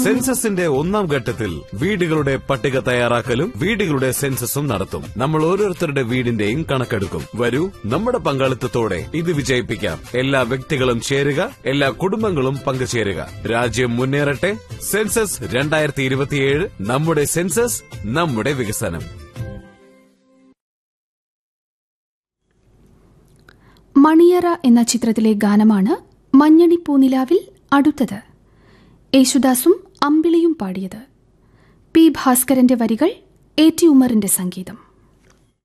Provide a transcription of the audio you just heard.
സെൻസസിന്റെ ഒന്നാം ഘട്ടത്തിൽ വീടുകളുടെ പട്ടിക തയ്യാറാക്കലും വീടുകളുടെ സെൻസസും നടത്തും നമ്മൾ ഓരോരുത്തരുടെ വീടിന്റെയും കണക്കെടുക്കും വരൂ നമ്മുടെ പങ്കാളിത്തത്തോടെ ഇത് വിജയിപ്പിക്കാം എല്ലാ വ്യക്തികളും ചേരുക എല്ലാ കുടുംബങ്ങളും പങ്കുചേരുക രാജ്യം മുന്നേറട്ടെ സെൻസസ് രണ്ടായിരത്തി ഇരുപത്തിയേഴ് നമ്മുടെ സെൻസസ് നമ്മുടെ വികസനം മണിയറ എന്ന ചിത്രത്തിലെ ഗാനമാണ് മഞ്ഞണി പൂനിലാവിൽ അടുത്തത് യേശുദാസും അമ്പിളിയും പാടിയത് പി ഭാസ്കരന്റെ വരികൾ എ ടി ഉമറിന്റെ സംഗീതം